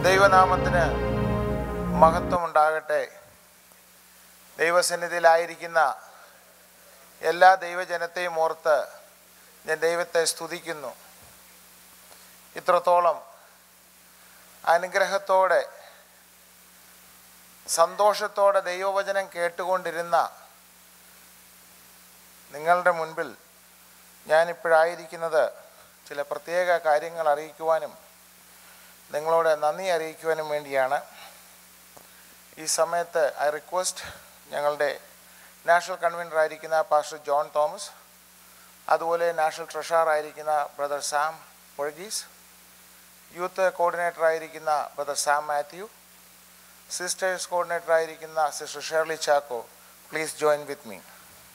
ദൈവനാമത്തിന് മഹത്വമുണ്ടാകട്ടെ ദൈവസന്നിധിയിലായിരിക്കുന്ന എല്ലാ ദൈവജനത്തെയും ഓർത്ത് ഞാൻ ദൈവത്തെ സ്തുതിക്കുന്നു ഇത്രത്തോളം അനുഗ്രഹത്തോടെ സന്തോഷത്തോടെ ദൈവവചനം കേട്ടുകൊണ്ടിരുന്ന നിങ്ങളുടെ മുൻപിൽ ഞാനിപ്പോഴായിരിക്കുന്നത് ചില പ്രത്യേക കാര്യങ്ങൾ അറിയിക്കുവാനും നിങ്ങളോട് നന്ദി അറിയിക്കുവാനും വേണ്ടിയാണ് ഈ സമയത്ത് ഐ റിക്വസ്റ്റ് ഞങ്ങളുടെ നാഷണൽ കൺവീനർ ആയിരിക്കുന്ന പാസ്റ്റർ ജോൺ തോമസ് അതുപോലെ നാഷണൽ ട്രഷറർ ആയിരിക്കുന്ന ബ്രദർ സാം പൊഴഗീസ് യൂത്ത് കോർഡിനേറ്റർ ആയിരിക്കുന്ന brother Sam Mathew sisters coordinator ആയിരിക്കുന്ന sister Shirley Chacko please join with me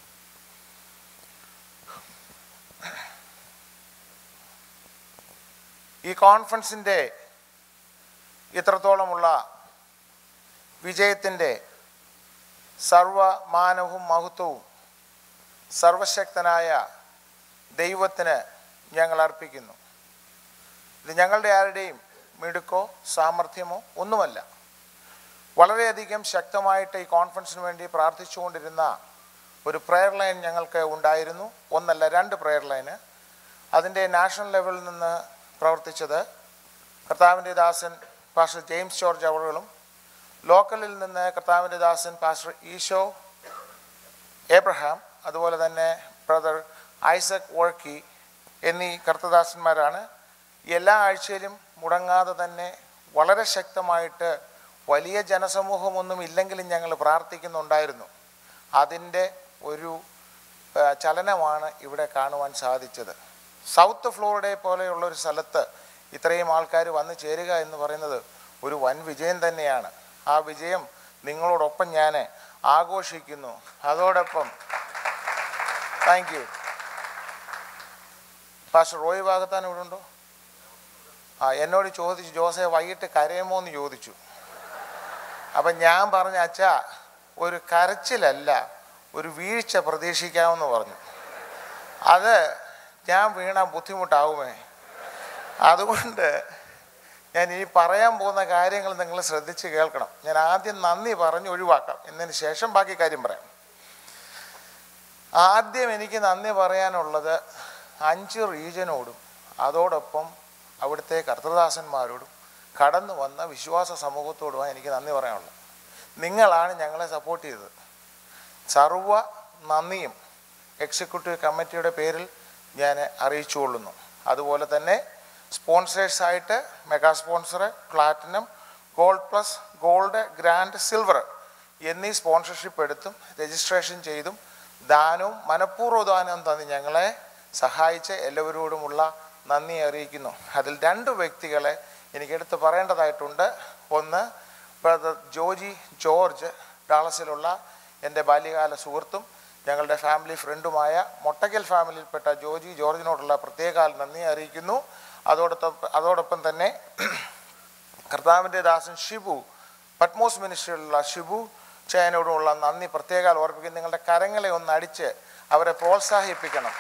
ഈ കോൺഫറൻസിൻ്റെ ഇത്രത്തോളമുള്ള വിജയത്തിൻ്റെ സർവമാനവും മഹത്വവും സർവശക്തനായ ദൈവത്തിന് ഞങ്ങൾ അർപ്പിക്കുന്നു ഇത് ഞങ്ങളുടെ ആരുടെയും മിടുക്കോ സാമർഥ്യമോ ഒന്നുമല്ല വളരെയധികം ശക്തമായിട്ട് ഈ കോൺഫറൻസിന് വേണ്ടി പ്രാർത്ഥിച്ചുകൊണ്ടിരുന്ന ഒരു പ്രെയർ ലൈൻ ഞങ്ങൾക്ക് ഉണ്ടായിരുന്നു ഒന്നല്ല രണ്ട് പ്രെയർ ലൈന് അതിൻ്റെ നാഷണൽ ലെവലിൽ നിന്ന് പ്രവർത്തിച്ചത് കർത്താവിൻ്റെ ദാസൻ പാസ്റ്റർ ജെയിംസ് ജോർജ് അവറുകളും ലോക്കലിൽ നിന്ന് കർത്താവിൻ്റെ ദാസൻ പാസ്റ്റർ ഈശോ ഏബ്രഹാം അതുപോലെ തന്നെ ബ്രദർ ഐസക് വർക്കി എന്നീ കർത്തദാസന്മാരാണ് എല്ലാ ആഴ്ചയിലും മുടങ്ങാതെ തന്നെ വളരെ ശക്തമായിട്ട് വലിയ ജനസമൂഹമൊന്നും ഇല്ലെങ്കിലും ഞങ്ങൾ പ്രാർത്ഥിക്കുന്നുണ്ടായിരുന്നു അതിൻ്റെ ഒരു ആ, ചലനമാണ് ഇവിടെ കാണുവാൻ സാധിച്ചത് സൗത്ത് ഫ്ലോറിഡയെ പോലെയുള്ള ഒരു സ്ഥലത്ത് ഇത്രയും ആൾക്കാർ വന്നു ചേരുക എന്ന് പറയുന്നത് ഒരു വൻ വിജയം തന്നെയാണ് ആ വിജയം നിങ്ങളോടൊപ്പം ഞാൻ ആഘോഷിക്കുന്നു അതോടൊപ്പം താങ്ക് യു പാസ്റ്റർ റോയ് ഭാഗത്താൻ ഇവിടെ ഉണ്ടോ ആ എന്നോട് ചോദിച്ചു ജോസെ വൈകിട്ട് കരയുമോ എന്ന് ചോദിച്ചു അപ്പം ഞാൻ പറഞ്ഞ അച്ഛാ ഒരു കരച്ചിലല്ല ഒരു വീഴ്ച പ്രതീക്ഷിക്കാമെന്ന് പറഞ്ഞു അത് ഞാൻ വീണ ബുദ്ധിമുട്ടാവുമേ അതുകൊണ്ട് ഞാൻ ഈ പറയാൻ പോകുന്ന കാര്യങ്ങൾ നിങ്ങൾ ശ്രദ്ധിച്ച് കേൾക്കണം ഞാൻ ആദ്യം നന്ദി പറഞ്ഞ് ഒഴിവാക്കാം എന്നതിന് ശേഷം ബാക്കി കാര്യം പറയാം ആദ്യം എനിക്ക് നന്ദി പറയാനുള്ളത് അഞ്ച് റീജനോടും അതോടൊപ്പം അവിടുത്തെ കർത്തദാസന്മാരോടും കടന്നു വന്ന വിശ്വാസ സമൂഹത്തോടുമാണ് എനിക്ക് നന്ദി പറയാനുള്ളത് നിങ്ങളാണ് ഞങ്ങളെ സപ്പോർട്ട് ചെയ്തത് സർവ നന്ദിയും എക്സിക്യൂട്ടീവ് കമ്മിറ്റിയുടെ പേരിൽ ഞാൻ അറിയിച്ചുകൊള്ളുന്നു അതുപോലെ തന്നെ സ്പോൺസേഴ്സായിട്ട് mega sponsor platinum gold plus gold grand silver എന്നീ സ്പോൺസർഷിപ്പ് എടുത്തും രജിസ്ട്രേഷൻ ചെയ്തും ദാനവും മനഃപൂർവ്വ ദാനവും തന്ന് ഞങ്ങളെ സഹായിച്ച എല്ലാവരോടുമുള്ള നന്ദി അറിയിക്കുന്നു അതിൽ രണ്ട് വ്യക്തികളെ എനിക്ക് എടുത്ത് പറയേണ്ടതായിട്ടുണ്ട് ഒന്ന് ബ്രദർ ജോജി ജോർജ് ഡാളസിലുള്ള എൻ്റെ ബാല്യകാല സുഹൃത്തും ഞങ്ങളുടെ ഫാമിലി ഫ്രണ്ടുമായ മൊട്ടക്കൽ ഫാമിലിയിൽപ്പെട്ട ജോജി ജോർജിനോടുള്ള പ്രത്യേക നന്ദി അറിയിക്കുന്നു അതോടൊപ്പം അതോടൊപ്പം തന്നെ കർത്താവിൻ്റെ ദാസൻ ഷിബു പത്മോസ് മിനിസ്ട്രിയിലുള്ള ഷിബു ചയനോടുമുള്ള നന്ദി പ്രത്യേക ഓർപ്പിക്കുന്നു നിങ്ങളുടെ കരങ്ങളെ ഒന്ന് അടിച്ച് അവരെ പ്രോത്സാഹിപ്പിക്കണം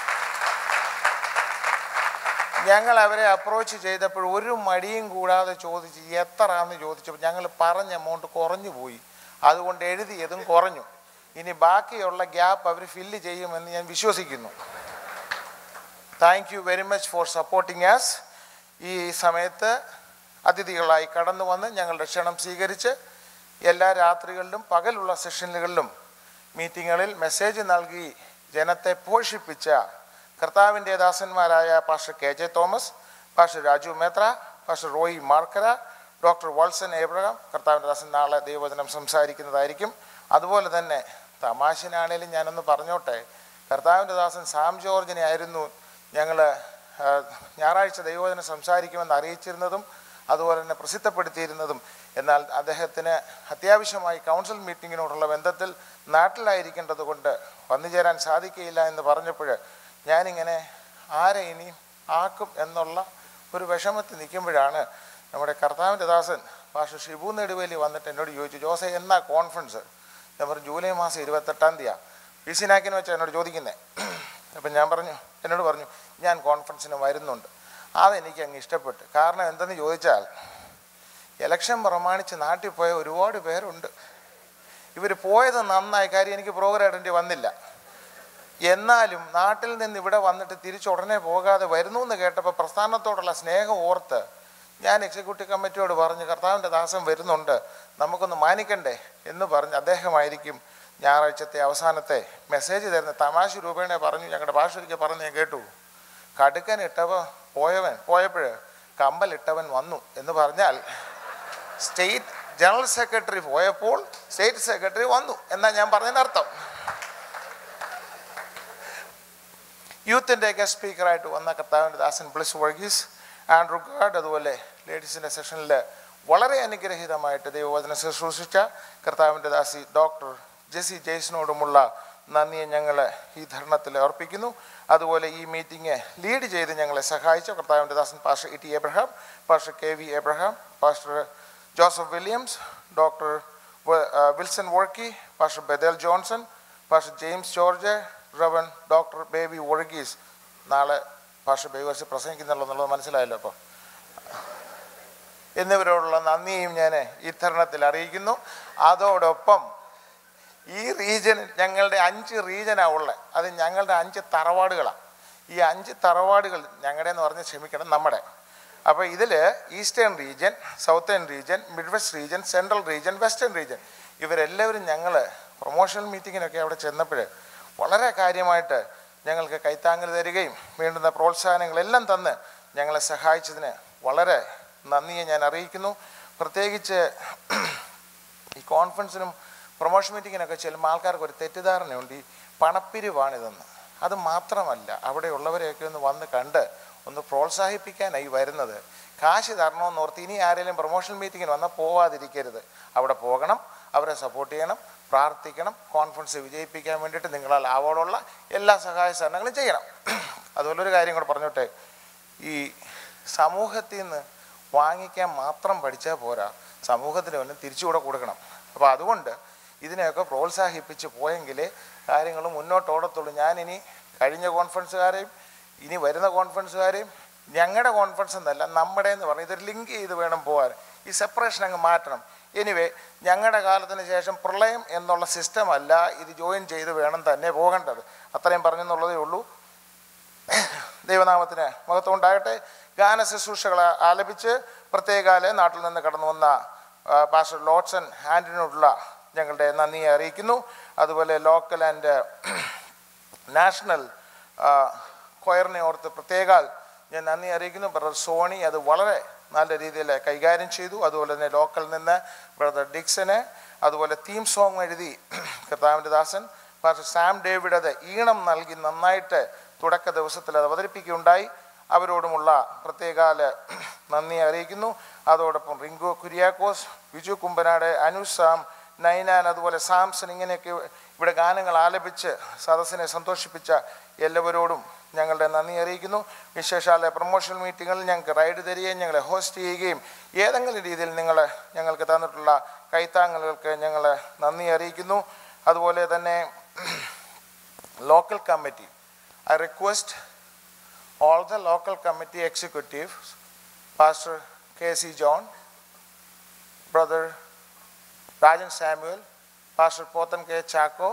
ഞങ്ങൾ അവരെ അപ്രോച്ച് ചെയ്തപ്പോൾ ഒരു മടിയും കൂടാതെ ചോദിച്ച് എത്രയാണെന്ന് ചോദിച്ചപ്പോൾ ഞങ്ങൾ പറഞ്ഞ എമൗണ്ട് കുറഞ്ഞു പോയി അതുകൊണ്ട് എഴുതിയതും കുറഞ്ഞു ഇനി ബാക്കിയുള്ള ഗ്യാപ്പ് അവർ ഫില്ല് ചെയ്യുമെന്ന് ഞാൻ വിശ്വസിക്കുന്നു thank you very much for supporting us ഈ സമയത്ത് അതിഥികളായി കടന്നു വന്ന് ഞങ്ങളുടെ ക്ഷണം സ്വീകരിച്ച് എല്ലാ രാത്രികളിലും പകലുള്ള സെഷനുകളിലും മീറ്റിങ്ങുകളിൽ മെസ്സേജ് നൽകി ജനത്തെ പോഷിപ്പിച്ച കർത്താവിൻ്റെ ദാസന്മാരായ pastor K J Thomas pastor Raju Methra pastor Roy Markara doctor Valsan Abraham കർത്താവിൻ്റെ ദാസൻ നാളെ ദൈവവചനം സംസാരിക്കുന്നതായിരിക്കും അതുപോലെ തന്നെ തമാശനാണേലും ഞാനൊന്ന് പറഞ്ഞോട്ടെ കർത്താവിൻ്റെ ദാസൻ സാം ജോർജിനെ ആയിരുന്നു ഞങ്ങൾ ഞായറാഴ്ച ദൈവവചനം സംസാരിക്കുമെന്ന് അറിയിച്ചിരുന്നതും അതുപോലെ തന്നെ പ്രസിദ്ധപ്പെടുത്തിയിരുന്നതും എന്നാൽ അദ്ദേഹത്തിന് അത്യാവശ്യമായി കൗൺസിൽ മീറ്റിങ്ങിനോടുള്ള ബന്ധത്തിൽ നാട്ടിലായിരിക്കേണ്ടത് കൊണ്ട് വന്നു ചേരാൻ സാധിക്കുകയില്ല എന്ന് പറഞ്ഞപ്പോൾ ഞാനിങ്ങനെ ആരെ ഇനിയും ആക്കും എന്നുള്ള ഒരു വിഷമത്തിൽ നിൽക്കുമ്പോഴാണ് നമ്മുടെ കർത്താവിൻ്റെ ദാസൻ പാഷ ഷിബു നെടുവേലി വന്നിട്ട് എന്നോട് ചോദിച്ചു ജോസെ എന്നാ കോൺഫറൻസ് ഞാൻ പറഞ്ഞു ജൂലൈ മാസം ഇരുപത്തെട്ടാം തീയതി പി സിനാക്കിന് വെച്ചാൽ എന്നോട് ചോദിക്കുന്നത് അപ്പം ഞാൻ പറഞ്ഞു എന്നോട് പറഞ്ഞു ഞാൻ കോൺഫറൻസിന് വരുന്നുണ്ട് അതെനിക്ക് അങ്ങ് ഇഷ്ടപ്പെട്ടു കാരണം എന്തെന്ന് ചോദിച്ചാൽ ഇലക്ഷൻ പ്രമാണിച്ച് നാട്ടിൽ പോയ ഒരുപാട് പേരുണ്ട് ഇവർ പോയത് നന്നായി കാര്യം എനിക്ക് പ്രോഗ്രാം ഇടേണ്ടി വന്നില്ല എന്നാലും നാട്ടിൽ നിന്ന് ഇവിടെ വന്നിട്ട് തിരിച്ചുടനെ പോകാതെ വരുന്നു എന്ന് കേട്ടപ്പോൾ പ്രസ്ഥാനത്തോടുള്ള സ്നേഹം ഓർത്ത് ഞാൻ എക്സിക്യൂട്ടീവ് കമ്മിറ്റിയോട് പറഞ്ഞു കർത്താവിൻ്റെ ദാസം വരുന്നുണ്ട് നമുക്കൊന്ന് മാനിക്കണ്ടേ എന്ന് പറഞ്ഞ് അദ്ദേഹമായിരിക്കും ഞായറാഴ്ചത്തെ അവസാനത്തെ മെസ്സേജ് തരുന്ന തമാശ രൂപേണ പറഞ്ഞു ഞങ്ങളുടെ ഭാഷ ഒരിക്കൽ പറഞ്ഞ് ഞാൻ കേട്ടു കടുക്കൻ ഇട്ടവൻ പോയവൻ പോയപ്പോൾ കമ്പലിട്ടവൻ വന്നു എന്ന് പറഞ്ഞാൽ സ്റ്റേറ്റ് ജനറൽ സെക്രട്ടറി പോയപ്പോൾ സ്റ്റേറ്റ് സെക്രട്ടറി വന്നു എന്നാ ഞാൻ പറഞ്ഞതിൻ്റെ അർത്ഥം യൂത്തിൻ്റെ ഗസ്റ്റ് സ്പീക്കറായിട്ട് വന്ന കർത്താവിൻ്റെ ദാസൻ ബ്ലിസ് വർഗീസ് ആൻഡ്രു ഗാർഡ് അതുപോലെ ലേഡീസിൻ്റെ സെഷനിൽ വളരെ അനുഗ്രഹീതമായിട്ട് ദൈവവചനം ശുശ്രൂഷിച്ച കർത്താവിൻ്റെ ദാസി ഡോക്ടർ ജെസി ജെയ്സിനോടുമുള്ള നന്ദിയെ ഞങ്ങൾ ഈ ധർണത്തിൽ അർപ്പിക്കുന്നു അതുപോലെ ഈ മീറ്റിംഗ് ലീഡ് ചെയ്ത് ഞങ്ങളെ സഹായിച്ച കർത്താവിൻ്റെ ദാസൻ pastor E T Abraham pastor K V Abraham pastor Joseph Williams doctor Wilson Varkey pastor Bethel Johnson pastor James George Rev doctor Baby Varghese നാളെ പാസ്റ്റർ ബേബി വർഗീസ് പ്രസംഗിക്കുന്നുള്ളൂ എന്നുള്ളത് മനസ്സിലായല്ലോ അപ്പോൾ എന്നിവരോടുള്ള നന്ദിയും ഞാൻ ഈ തരുണത്തിൽ അറിയിക്കുന്നു അതോടൊപ്പം ഈ റീജൻ ഞങ്ങളുടെ അഞ്ച് റീജനാണ് ഉള്ളത് അത് ഞങ്ങളുടെ അഞ്ച് തറവാടുകളാണ് ഈ അഞ്ച് തറവാടുകൾ ഞങ്ങളുടെ എന്ന് പറഞ്ഞ് ക്ഷമിക്കണം നമ്മുടെ അപ്പോൾ ഇതിൽ eastern region southern region mid west region central region western region ഇവരെല്ലാവരും ഞങ്ങൾ പ്രൊമോഷണൽ മീറ്റിങ്ങിനൊക്കെ അവിടെ ചെന്നപ്പോൾ വളരെ കാര്യമായിട്ട് ഞങ്ങൾക്ക് കൈത്താങ്ങൽ തരികയും വേണ്ടുന്ന പ്രോത്സാഹനങ്ങളെല്ലാം തന്ന് ഞങ്ങളെ സഹായിച്ചതിന് വളരെ നന്ദിയെ ഞാൻ അറിയിക്കുന്നു പ്രത്യേകിച്ച് ഈ കോൺഫറൻസിനും പ്രൊമോഷൻ മീറ്റിങ്ങിനൊക്കെ ചെല്ലുമ്പോൾ ആൾക്കാർക്ക് ഒരു തെറ്റിദ്ധാരണയുണ്ട് ഈ പണപ്പിരിവാണിതെന്ന് അത് മാത്രമല്ല അവിടെയുള്ളവരെയൊക്കെ ഒന്ന് വന്ന് കണ്ട് ഒന്ന് പ്രോത്സാഹിപ്പിക്കാനായി വരുന്നത് കാശ് തരണമെന്ന് ഓർത്ത് ഇനി ആരെങ്കിലും പ്രൊമോഷൻ മീറ്റിങ്ങിന് വന്നാൽ പോവാതിരിക്കരുത് അവിടെ പോകണം അവരെ സപ്പോർട്ട് ചെയ്യണം പ്രാർത്ഥിക്കണം കോൺഫറൻസ് വിജയിപ്പിക്കാൻ വേണ്ടിയിട്ട് നിങ്ങളാൽ ആവോടുള്ള എല്ലാ സഹായ സഹകരണങ്ങളും ചെയ്യണം അതുപോലെ ഒരു കാര്യം കൂടെ പറഞ്ഞോട്ടെ ഈ സമൂഹത്തിൽ നിന്ന് വാങ്ങിക്കാൻ മാത്രം പഠിച്ചാൽ പോരാ സമൂഹത്തിന് വന്ന് തിരിച്ചുകൂടെ കൊടുക്കണം അപ്പോൾ അതുകൊണ്ട് ഇതിനെയൊക്കെ പ്രോത്സാഹിപ്പിച്ച് പോയെങ്കിലേ കാര്യങ്ങൾ മുന്നോട്ട് ഓടത്തുള്ളൂ ഞാനിനി കഴിഞ്ഞ കോൺഫറൻസുകാരെയും ഇനി വരുന്ന കോൺഫറൻസുകാരെയും ഞങ്ങളുടെ കോൺഫറൻസ് എന്നല്ല നമ്മുടെ എന്ന് പറഞ്ഞ് ഇതൊരു ലിങ്ക് ചെയ്ത് വേണം പോകാൻ ഈ സെപ്പറേഷൻ അങ്ങ് മാറ്റണം എനിവേ ഞങ്ങളുടെ കാലത്തിന് ശേഷം പ്രളയം എന്നുള്ള സിസ്റ്റം അല്ല ഇത് ജോയിൻ ചെയ്ത് വേണം തന്നെ പോകേണ്ടത് അത്രയും പറഞ്ഞെന്നുള്ളതേ ഉള്ളൂ ദൈവനാമത്തിന് മഹത്വം ഉണ്ടാകട്ടെ ഗാന ശുശ്രൂഷകൾ ആലപിച്ച് പ്രത്യേകാല നാട്ടിൽ നിന്ന് കടന്നു വന്ന ആ, പാസ്റ്റർ ലോട്ട്സൺ ആൻഡിനോടുള്ള ഞങ്ങളുടെ നന്ദിയെ അറിയിക്കുന്നു അതുപോലെ ലോക്കൽ ആൻഡ് നാഷണൽ കൊയറിനെ ഓർത്ത് പ്രത്യേകാൽ ഞാൻ നന്ദി അറിയിക്കുന്നു ബ്രദർ സോണി അത് വളരെ നല്ല രീതിയിൽ കൈകാര്യം ചെയ്തു അതുപോലെ തന്നെ ലോക്കലിൽ നിന്ന് ബ്രദർ ഡിക്സന് അതുപോലെ തീം സോങ് എഴുതി കർത്താവിൻ്റെ ദാസൻ പാസ്റ്റർ സാം ഡേവിഡ് അത് ഈണം നൽകി നന്നായിട്ട് തുടക്ക ദിവസത്തിൽ അത് അവതരിപ്പിക്കുകയുണ്ടായി അവരോടുമുള്ള പ്രത്യേകാല നന്ദി അറിയിക്കുന്നു അതോടൊപ്പം റിങ്കു കുര്യാക്കോസ് ബിജു കുമ്പനാട് അനുസാം നൈനാൻ അതുപോലെ സാംസൺ ഇങ്ങനെയൊക്കെ ഇവിടെ ഗാനങ്ങൾ ആലപിച്ച് സദസ്സിനെ സന്തോഷിപ്പിച്ച എല്ലാവരോടും ഞങ്ങളുടെ നന്ദി അറിയിക്കുന്നു വിശേഷാല പ്രൊമോഷൻ മീറ്റിങ്ങുകളിൽ ഞങ്ങൾക്ക് റൈഡ് തരികയും ഞങ്ങളെ ഹോസ്റ്റ് ചെയ്യുകയും ഏതെങ്കിലും രീതിയിൽ നിങ്ങൾ ഞങ്ങൾക്ക് തന്നിട്ടുള്ള കൈത്താങ്ങലുകൾക്ക് ഞങ്ങൾ നന്ദി അറിയിക്കുന്നു അതുപോലെ തന്നെ local committee I request all the local committee executives, Pastor K.C. John, Brother Rajan Samuel, Pastor Potan K. Chaco,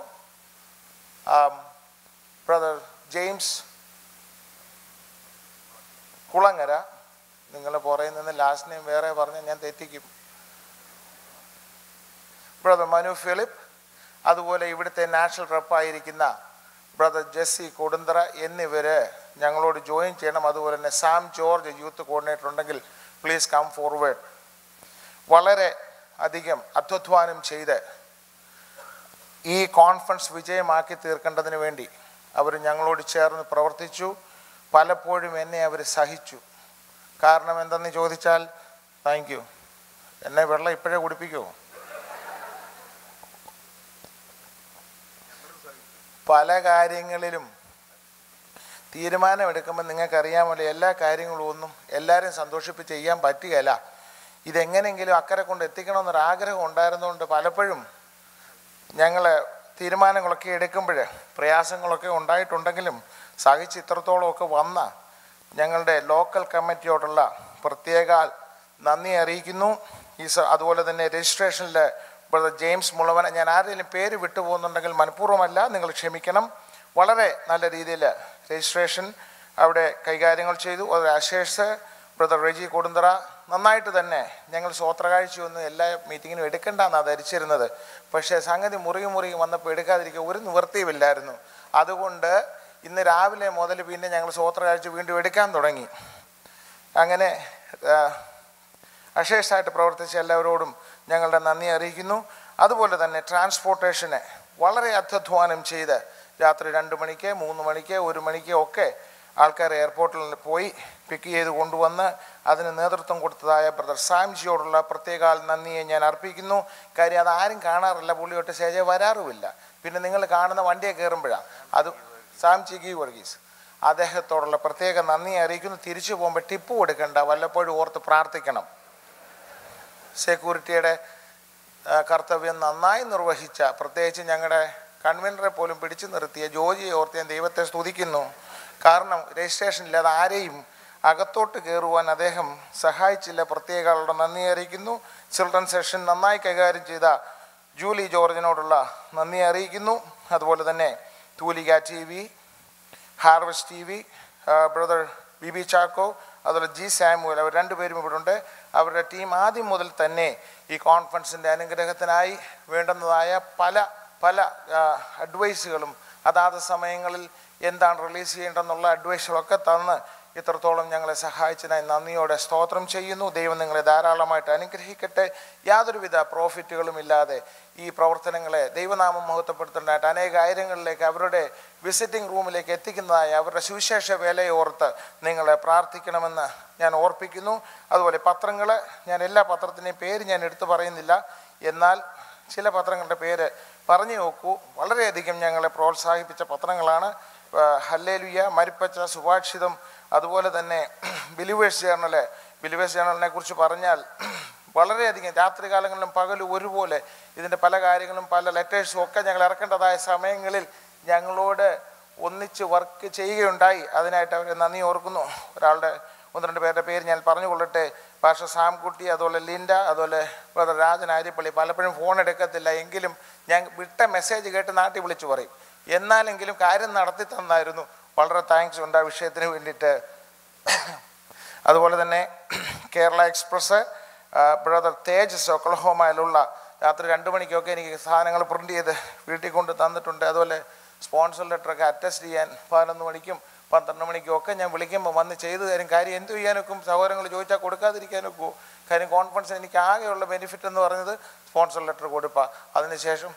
um, Brother James Kulangara നിങ്ങൾ പുറയിൽ നിന്ന് ലാസ്റ്റ് നെയിം വേറെ പറഞ്ഞ് ഞാൻ തെറ്റിക്കും ബ്രദർ മനു ഫിലിപ്പ് അതുപോലെ ഇവിടുത്തെ നാഷണൽ റെപ്പായിരിക്കുന്ന ബ്രദർ ജെസ്സി കൊടുന്തറ എന്നിവർ ഞങ്ങളോട് ജോയിൻ ചെയ്യണം അതുപോലെ തന്നെ സാം ജോർജ് യൂത്ത് കോർഡിനേറ്റർ ഉണ്ടെങ്കിൽ പ്ലീസ് കം ഫോർവേഡ് വളരെ അധികം അധ്വാനം ചെയ്ത് ഈ കോൺഫറൻസ് വിജയമാക്കി തീർക്കേണ്ടതിന് വേണ്ടി അവർ ഞങ്ങളോട് ചേർന്ന് പ്രവർത്തിച്ചു പലപ്പോഴും എന്നെ അവർ സഹിച്ചു കാരണം എന്തെന്ന് ചോദിച്ചാൽ താങ്ക് യു എന്നെ വെള്ളം ഇപ്പോഴേ കുടിപ്പിക്കുമോ പല കാര്യങ്ങളിലും തീരുമാനമെടുക്കുമ്പോൾ നിങ്ങൾക്കറിയാമല്ലോ എല്ലാ കാര്യങ്ങളും ഒന്നും എല്ലാവരെയും സന്തോഷിപ്പിച്ച് ചെയ്യാൻ പറ്റുകയില്ല ഇതെങ്ങനെയെങ്കിലും അക്കരെ കൊണ്ട് എത്തിക്കണമെന്നൊരു ആഗ്രഹം ഉണ്ടായിരുന്നുകൊണ്ട് പലപ്പോഴും ഞങ്ങൾ തീരുമാനങ്ങളൊക്കെ എടുക്കുമ്പോൾ പ്രയാസങ്ങളൊക്കെ ഉണ്ടായിട്ടുണ്ടെങ്കിലും സഹിച്ച് ഇത്രത്തോളമൊക്കെ വന്ന ഞങ്ങളുടെ ലോക്കൽ കമ്മിറ്റിയോടുള്ള പ്രത്യേക നന്ദി അറിയിക്കുന്നു ഈ സ അതുപോലെ തന്നെ രജിസ്ട്രേഷനിൽ ബ്രദർ ജെയിംസ് മുളവൻ ഞാൻ ആരെങ്കിലും പേര് വിട്ടുപോകുന്നുണ്ടെങ്കിൽ മനഃപൂർവ്വമല്ല നിങ്ങൾ ക്ഷമിക്കണം വളരെ നല്ല രീതിയിൽ രജിസ്ട്രേഷൻ അവിടെ കൈകാര്യങ്ങൾ ചെയ്തു അത് അശേഷ് ബ്രദർ റെജി കൊടുന്തറ നന്നായിട്ട് തന്നെ ഞങ്ങൾ സ്വോത്രകാഴ്ചയൊന്നും എല്ലാ മീറ്റിങ്ങിനും എടുക്കണ്ടെന്നാണ് ധരിച്ചിരുന്നത് പക്ഷേ സംഗതി മുറുകി മുറുകി വന്നപ്പോൾ എടുക്കാതിരിക്കുക ഒരു നിവൃത്തിയുമില്ലായിരുന്നു അതുകൊണ്ട് ഇന്ന് രാവിലെ മുതൽ പിന്നെ ഞങ്ങൾ സ്വോത്രകാഴ്ച വീണ്ടും എടുക്കാൻ തുടങ്ങി അങ്ങനെ ആ, അശേഷമായിട്ട് പ്രവർത്തിച്ച എല്ലാവരോടും ഞങ്ങളുടെ നന്ദി അറിയിക്കുന്നു അതുപോലെ തന്നെ ട്രാൻസ്പോർട്ടേഷന് വളരെ അത്യധ്വാനം ചെയ്ത് രാത്രി രണ്ട് മണിക്ക് മൂന്ന് മണിക്ക് ഒരു മണിക്ക് ഒക്കെ ആൾക്കാർ എയർപോർട്ടിൽ പോയി പിക്ക് ചെയ്ത് കൊണ്ടുവന്ന് അതിന് നേതൃത്വം കൊടുത്തതായ ബ്രദർ സാംജിയോടുള്ള പ്രത്യേക നന്ദിയെ ഞാൻ അർപ്പിക്കുന്നു കാര്യം അത് ആരും കാണാറില്ല പുള്ളിയൊട്ട് സ്റ്റേജ് വരാറുമില്ല പിന്നെ നിങ്ങൾ കാണുന്ന വണ്ടിയെ കയറുമ്പോഴാണ് അത് സാംജി ഗി വർഗീസ് അദ്ദേഹത്തോടുള്ള പ്രത്യേക നന്ദി അറിയിക്കുന്നു തിരിച്ചു പോകുമ്പോൾ ടിപ്പ് കൊടുക്കണ്ട വല്ലപ്പോഴും ഓർത്ത് പ്രാർത്ഥിക്കണം സെക്യൂരിറ്റിയുടെ ആ, കർത്തവ്യം നന്നായി നിർവഹിച്ച പ്രത്യേകിച്ച് ഞങ്ങളുടെ കൺവീനറെ പോലും പിടിച്ചു നിർത്തിയ ജോജിയെ ഓർത്ത് ഞാൻ ദൈവത്തെ സ്തുതിക്കുന്നു കാരണം രജിസ്ട്രേഷൻ ഇല്ലാതെ ആരെയും അകത്തോട്ട് കയറുവാൻ അദ്ദേഹം സഹായിച്ചില്ല പ്രത്യേക ആളുടെ നന്ദി അറിയിക്കുന്നു ചിൽഡ്രൻ സെഷൻ നന്നായി കൈകാര്യം ചെയ്ത ജൂലി ജോർജിനോടുള്ള നന്ദി അറിയിക്കുന്നു അതുപോലെ തന്നെ Thoolika T V harvest T V brother B B Chacko അതുപോലെ ജി സാമുവൽ അവർ രണ്ടുപേരും ഇവിടെ ഉണ്ട് അവരുടെ ടീം ആദ്യം മുതൽ തന്നെ ഈ കോൺഫറൻസിൻ്റെ അനുഗ്രഹത്തിനായി വേണ്ടുന്നതായ പല പല അഡ്വൈസുകളും അതാത് സമയങ്ങളിൽ എന്താണ് റിലീസ് ചെയ്യേണ്ടതെന്നുള്ള അഡ്വൈസുകളൊക്കെ തന്ന് ഇത്രത്തോളം ഞങ്ങളെ സഹായിച്ചതിനായി നന്ദിയോടെ സ്തോത്രം ചെയ്യുന്നു ദൈവം നിങ്ങളെ ധാരാളമായിട്ട് അനുഗ്രഹിക്കട്ടെ യാതൊരുവിധ പ്രോഫിറ്റുകളും ഇല്ലാതെ ഈ പ്രവർത്തനങ്ങളെ ദൈവനാമം മഹത്വപ്പെടുത്തുന്നതായിട്ട് അനേക ആയിരങ്ങളിലേക്ക് അവരുടെ വിസിറ്റിംഗ് റൂമിലേക്ക് എത്തിക്കുന്നതായി അവരുടെ സുവിശേഷ വേലയെ ഓർത്ത് നിങ്ങളെ പ്രാർത്ഥിക്കണമെന്ന് ഞാൻ ഓർപ്പിക്കുന്നു അതുപോലെ പത്രങ്ങൾ ഞാൻ എല്ലാ പത്രത്തിൻ്റെയും പേര് ഞാൻ എടുത്തു പറയുന്നില്ല എന്നാൽ ചില പത്രങ്ങളുടെ പേര് പറഞ്ഞു നോക്കൂ വളരെയധികം ഞങ്ങളെ പ്രോത്സാഹിപ്പിച്ച പത്രങ്ങളാണ് ഹല്ലേലുയ മരിപ്പച്ച സുഭാഷിതം അതുപോലെ തന്നെ ബിലിവേഴ്സ് ജേർണല് ബിലിവേഴ്സ് ജേർണലിനെ കുറിച്ച് പറഞ്ഞാൽ വളരെയധികം രാത്രികാലങ്ങളിലും പകലും ഒരുപോലെ ഇതിൻ്റെ പല കാര്യങ്ങളും പല ലെറ്റേഴ്സും ഒക്കെ ഞങ്ങൾ ഇറക്കേണ്ടതായ സമയങ്ങളിൽ ഞങ്ങളോട് ഒന്നിച്ച് വർക്ക് ചെയ്യുകയുണ്ടായി അതിനായിട്ട് അവരെ നന്ദി ഓർക്കുന്നു ഒരാളുടെ ഒന്ന് രണ്ട് പേരുടെ പേര് ഞാൻ പറഞ്ഞുകൊള്ളട്ടെ ഭാഷ സാംകുട്ടി അതുപോലെ ലിൻഡ അതുപോലെ ബ്രദർ രാജൻ ആര്യപ്പള്ളി പലപ്പോഴും ഫോൺ എടുക്കത്തില്ല എങ്കിലും ഞാൻ വിട്ട മെസ്സേജ് കേട്ട് നാട്ടിൽ വിളിച്ചു പറയും എന്നാലെങ്കിലും കാര്യം നടത്തി തന്നായിരുന്നു വളരെ താങ്ക്സ് ഉണ്ട് ആ വിഷയത്തിന് വേണ്ടിയിട്ട് അതുപോലെ തന്നെ കേരള എക്സ്പ്രസ് ബ്രദർ തേജസ് ഒക്ലഹോമയിലുള്ള രാത്രി രണ്ട് മണിക്കൊക്കെ എനിക്ക് സാധനങ്ങൾ പ്രിൻ്റ് ചെയ്ത് വീട്ടിൽ കൊണ്ട് തന്നിട്ടുണ്ട് അതുപോലെ സ്പോൺസർ ലെറ്ററൊക്കെ അറ്റസ്റ്റ് ചെയ്യാൻ പതിനൊന്ന് മണിക്കും പന്ത്രണ്ട് മണിക്കും ഒക്കെ ഞാൻ വിളിക്കുമ്പോൾ വന്ന് ചെയ്തു തരും കാര്യം എന്ത് ചെയ്യാനൊക്കും സഹോദരങ്ങൾ ചോദിച്ചാൽ കൊടുക്കാതിരിക്കാനൊക്കെ കാര്യം കോൺഫറൻസ് എനിക്ക് ആകെയുള്ള ബെനിഫിറ്റ് എന്ന് പറഞ്ഞത് സ്പോൺസർ ലെറ്റർ കൊടുക്കുക അതിനുശേഷം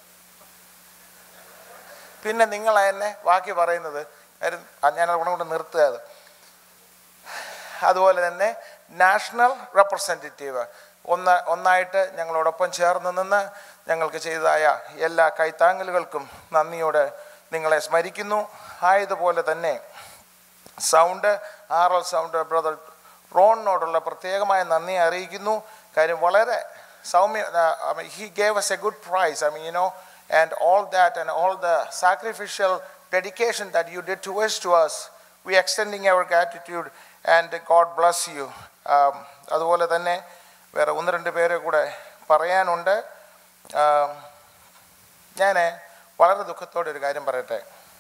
പിന്നെ നിങ്ങൾ എന്നെ ബാക്കി പറയുന്നത് കാര്യം ഞാൻ അവിടെ കൊണ്ട് നിർത്തുക അത് അതുപോലെ തന്നെ നാഷണൽ റെപ്രസെൻറ്റേറ്റീവ് ഒന്ന് ഒന്നായിട്ട് ഞങ്ങളോടൊപ്പം ചേർന്ന് നിന്ന് ഞങ്ങൾക്ക് ചെയ്തതായ എല്ലാ കൈത്താങ്ങലുകൾക്കും നന്ദിയോടെ നിങ്ങളെ സ്മരിക്കുന്നു ആയതുപോലെ തന്നെ sound R L sound brother റോണിനോടുള്ള പ്രത്യേകമായ നന്ദി അറിയിക്കുന്നു കാര്യം വളരെ സൗമ്യ he gave us a good price I mean you know and all that and all the sacrificial dedication that you did towards to us we extending our gratitude and God bless you അതുപോലെ തന്നെ വേറെ ഒന്ന് രണ്ട് പേരെ കൂടെ പറയാനുണ്ട് ഞാൻ വളരെ ദുഃഖത്തോടെ ഒരു കാര്യം പറയട്ടെ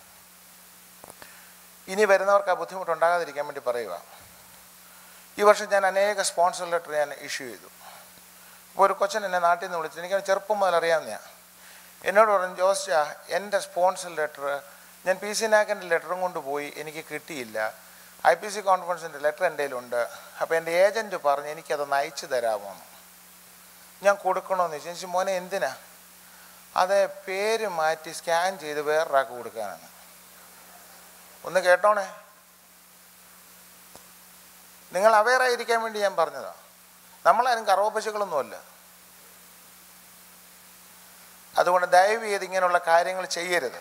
ഇനി വരുന്നവർക്ക് ആ ബുദ്ധിമുട്ടുണ്ടാകാതിരിക്കാൻ വേണ്ടി പറയുക ഈ വർഷം ഞാൻ അനേക സ്പോൺസർ ലെറ്റർ ഞാൻ ഇഷ്യൂ ചെയ്തു അപ്പോൾ ഒരു കൊച്ചൻ എന്നെ നാട്ടിൽ നിന്ന് വിളിച്ചു എനിക്ക് ചെറുപ്പം മുതൽ അറിയാവുന്നതാണ് എന്നോട് പറഞ്ഞു ജോസ്ജ എൻ്റെ സ്പോൺസർ ലെറ്റർ ഞാൻ പി സി നാക്കിൻ്റെ ലെറ്ററും കൊണ്ട് പോയി എനിക്ക് കിട്ടിയില്ല ഐ പി സി കോൺഫറൻസിൻ്റെ ലെറ്റർ എൻ്റെ കയ്യിലുണ്ട് അപ്പോൾ എൻ്റെ ഏജൻറ്റ് പറഞ്ഞു എനിക്കതൊന്ന് അയച്ചു തരാമോ എന്ന്. ഞാൻ കൊടുക്കണമെന്ന് ചോദിച്ചു എനിക്ക് മോനെ എന്തിനാ അത് പേര് മാറ്റി സ്കാൻ ചെയ്ത് വേറൊരാൾക്ക് കൊടുക്കാനാണ് ഒന്ന് കേട്ടോണേ നിങ്ങൾ അവെയർ ആയിരിക്കാൻ വേണ്ടി ഞാൻ പറഞ്ഞതാ നമ്മളാരും കറവപ്പശുക്കളൊന്നുമല്ല അതുകൊണ്ട് ദയവ് ചെയ്ത് ഇങ്ങനെയുള്ള കാര്യങ്ങൾ ചെയ്യരുത്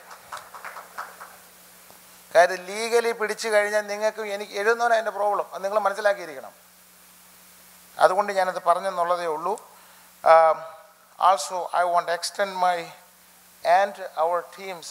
കാര്യം ലീഗലി പിടിച്ചു കഴിഞ്ഞാൽ നിങ്ങൾക്ക് എനിക്ക് എഴുതുന്നവനാണ് എൻ്റെ പ്രോബ്ലം അത് നിങ്ങൾ മനസ്സിലാക്കിയിരിക്കണം അതുകൊണ്ട് ഞാനത് പറഞ്ഞെന്നുള്ളതേ ഉള്ളൂ also I want extend my and our teams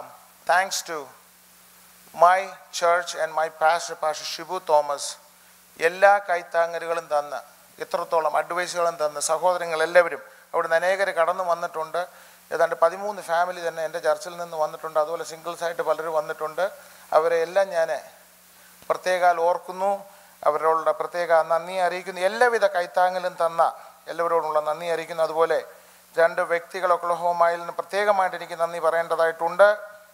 thanks to my church and my pastor, Pastor Shibu Thomas, എല്ലാ കൈത്താങ്ങലുകളും തന്ന് ഇത്രത്തോളം അഡ്വൈസുകളും തന്ന് സഹോദരങ്ങൾ എല്ലാവരും അവിടുന്ന് അനേകർ കടന്നു വന്നിട്ടുണ്ട് ഏതാണ്ട് പതിമൂന്ന് ഫാമിലി തന്നെ എൻ്റെ ചർച്ചിൽ നിന്ന് വന്നിട്ടുണ്ട് അതുപോലെ സിംഗിൾസ് ആയിട്ട് പലരും വന്നിട്ടുണ്ട് അവരെ എല്ലാം ഞാൻ പ്രത്യേകാൽ ഓർക്കുന്നു അവരോടുള്ള പ്രത്യേക നന്ദി അറിയിക്കുന്നു എല്ലാവിധ കൈത്താങ്ങലും തന്ന എല്ലാവരോടുള്ള നന്ദി അറിയിക്കുന്നു അതുപോലെ രണ്ട് വ്യക്തികൾ ഒക്ലഹോമായിൽ നിന്ന് പ്രത്യേകമായിട്ട് എനിക്ക് നന്ദി പറയേണ്ടതായിട്ടുണ്ട്